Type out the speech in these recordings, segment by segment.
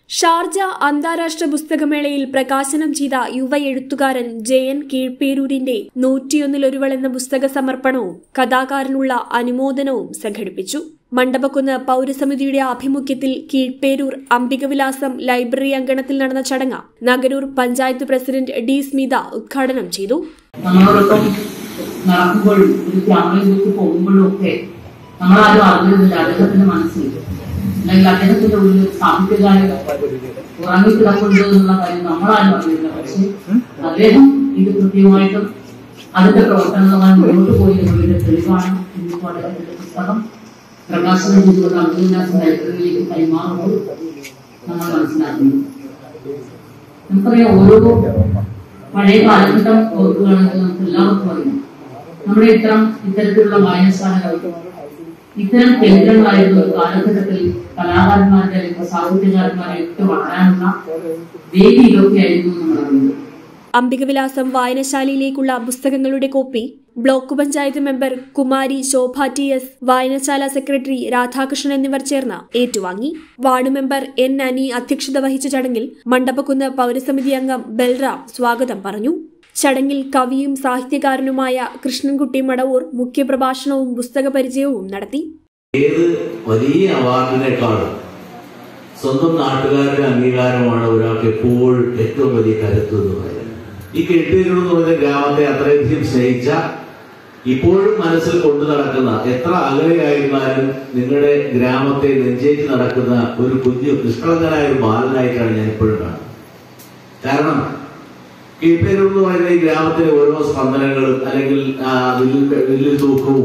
Sharjah അന്താരാഷ്ട്ര പുസ്തകമേളയിൽ പ്രകാശനം ചെയ്ത യുവ എഴുത്തുകാരൻ ജയൻ കീഴ്പേരൂരിന്റെ നൂറ്റിയൊന്നിലൊരുവൾ എന്ന പുസ്തക സമർപ്പണവും കഥാകാരനുള്ള അനുമോദനവും സംഘടിപ്പിച്ചു മണ്ഡപക്കുന്ന് പൌരസമിതിയുടെ ആഭിമുഖ്യത്തിൽ കീഴ്പേരൂർ അംബികവിലാസം ലൈബ്രറി അങ്കണത്തിൽ നടന്ന ചടങ്ങ് നഗരൂർ പഞ്ചായത്ത് പ്രസിഡന്റ് ഡി സ്മിത ഉദ്ഘാടനം ചെയ്തു നമ്മളോടൊപ്പം നടക്കുമ്പോഴും ഒരു ക്യാമറയിലേക്ക് പോകുമ്പോഴും ഒക്കെ നമ്മളാരും അറിഞ്ഞിരുന്നില്ല അദ്ദേഹത്തിന്റെ മനസ്സിൽ അല്ലെങ്കിൽ അദ്ദേഹത്തിന്റെ ഉള്ളിൽ സാഹിത്യകാരൻ ഉറങ്ങിക്കിടക്കുന്നുണ്ട് എന്നുള്ള കാര്യം നമ്മളാരും അറിഞ്ഞില്ല പക്ഷെ അദ്ദേഹം ഇത് കൃത്യമായിട്ടും അതിന്റെ പ്രവർത്തനങ്ങളുമായി മുന്നോട്ട് പോയി എന്നുള്ളതിന്റെ തെളിവാണ് ഇന്നിപ്പോൾ അദ്ദേഹത്തിന്റെ പുസ്തകം പ്രകാശനം ചെയ്തുകൊണ്ട് അബ്ദുല്ലാസ് ലൈബ്രറിയിലേക്ക് കൈമാറുമ്പോൾ നമ്മൾ മനസ്സിലാക്കുന്നു നമുക്കറിയാം ഓരോ പഴയ കാലഘട്ടം ഓർക്കുകയാണെങ്കിൽ നമുക്ക് എല്ലാവർക്കും അറിയാം നമ്മുടെ ഇത്തരം ഇത്തരത്തിലുള്ള വായനശാലകൾ ഇത്തരം കേന്ദ്രങ്ങളായിരുന്നു ഒരു കാലഘട്ടത്തിൽ കലാകാരന്മാരുടെ അല്ലെങ്കിൽ സാഹിത്യകാരന്മാരെ ഒക്കെ വളരാനുള്ള വേദി ഇതൊക്കെയായിരുന്നു നമ്മൾ അറിയുന്നത് അംബികവിലാസം വായനശാലയിലേക്കുള്ള പുസ്തകങ്ങളുടെ copy block panchayat member Kumari Shobha T S വായനശാല സെക്രട്ടറി രാധാകൃഷ്ണൻ എന്നിവർ ചേർന്ന് ഏറ്റുവാങ്ങി വാർഡ് മെമ്പർ എൻ അനി അധ്യക്ഷത വഹിച്ച ചടങ്ങിൽ മണ്ഡപക്കുന്ന് പൌരസമിതി അംഗം ബൽറാം സ്വാഗതം പറഞ്ഞു ചടങ്ങിൽ കവിയും സാഹിത്യകാരനുമായ കൃഷ്ണൻകുട്ടി മടവൂർ മുഖ്യപ്രഭാഷണവും പുസ്തക പരിചയവും നടത്തി ഏത് വലിയ അവാർഡിനേക്കാളും സ്വന്തം നാട്ടുകാരുടെ അംഗീകാരമാണ് ഒരാൾക്ക് എപ്പോഴും ഏറ്റവും വലിയ കരുത്ത് എന്ന് പറയുന്നത് ഈ കെട്ടിയൂർ എന്ന് പറയുന്ന ഗ്രാമത്തെ അത്രയധികം സ്നേഹിച്ച ഇപ്പോഴും മനസ്സിൽ കൊണ്ടു നടക്കുന്ന എത്ര അകലെയായിരുന്നാലും നിങ്ങളുടെ ഗ്രാമത്തെ നെഞ്ചേറ്റി നടക്കുന്ന ഒരു കുഞ്ഞു നിഷ്കളങ്കനായ ഒരു ബാലനായിട്ടാണ് ഞാൻ ഇപ്പോഴും കാണുന്നത് കാരണം കീഴ്പേരൂർ എന്ന് പറയുന്ന ഈ ഗ്രാമത്തിലെ ഓരോ സ്പന്ദനങ്ങളും അല്ലെങ്കിൽ ആ, വില്ല് വില്ല് തൂക്കവും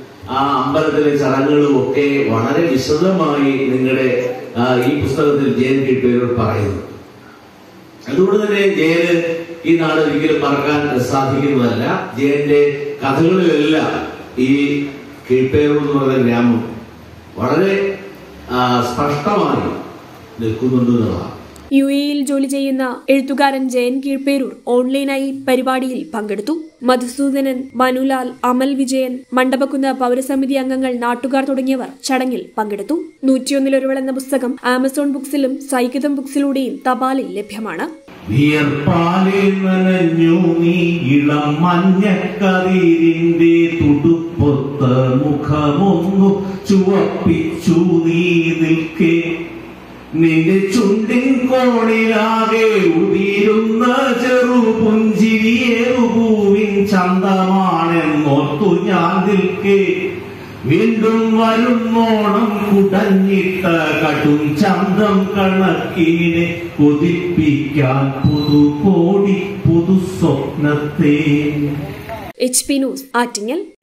ആ അമ്പലത്തിലെ ചടങ്ങുകളും ഒക്കെ വളരെ വിശദമായി നിങ്ങളുടെ ആ, ഈ പുസ്തകത്തിൽ ജയൻ കീഴ്പേരൂർ പറയുന്നു അതുകൊണ്ട് തന്നെ ജയന് ഈ നാട് ഒരിക്കലും മറക്കാൻ സാധിക്കുന്നതല്ല ജയന്റെ കഥകളിലെല്ലാം ഈ കീഴ്പേരൂർ എന്ന് പറയുന്ന ഗ്രാമം വളരെ ആ, സ്പഷ്ടമായി നിൽക്കുന്നുണ്ട് എന്നുള്ളതാണ് യു എയിൽ ജോലി ചെയ്യുന്ന എഴുത്തുകാരൻ ജയൻ കീഴ്പേരൂർ ഓൺലൈനായി പരിപാടിയിൽ പങ്കെടുത്തു മധുസൂദനൻ മനുലാൽ അമൽ വിജയൻ മണ്ഡപക്കുന്ന് പൗരസമിതി അംഗങ്ങൾ നാട്ടുകാർ തുടങ്ങിയവർ ചടങ്ങിൽ പങ്കെടുത്തു നൂറ്റിയൊന്നിലൊരുവൾ എന്ന പുസ്തകം ആമസോൺ ബുക്സിലും സൈകിതം ബുക്സിലൂടെയും തപാലിൽ ലഭ്യമാണ് വിയർപ്പാലെ നനഞ്ഞു നീ ഇളം മഞ്ഞക്കതിരിന്റെ തുടുപ്പൊത്ത മുഖമൊന്നു ചുവപ്പിച്ചു നീ നിൽക്കേ നിന്റെ ചുണ്ടിൻ കോണിലാകെ ഉതിരുന്ന ചെറുപുഞ്ചിരിയേറുപൂവിൻ ചന്തമാണെന്നോർത്തു ഞാൻ നിൽക്കേ വീണ്ടും വരുന്നോണം കുടഞ്ഞിട്ട കടും ചന്തം കണക്കിനെ കൊതിപ്പിക്കാൻ പുതുകോടി പുതു സ്വപ്നത്തെ എച്ച് പി ന്യൂസ് ആറ്റിങ്ങൽ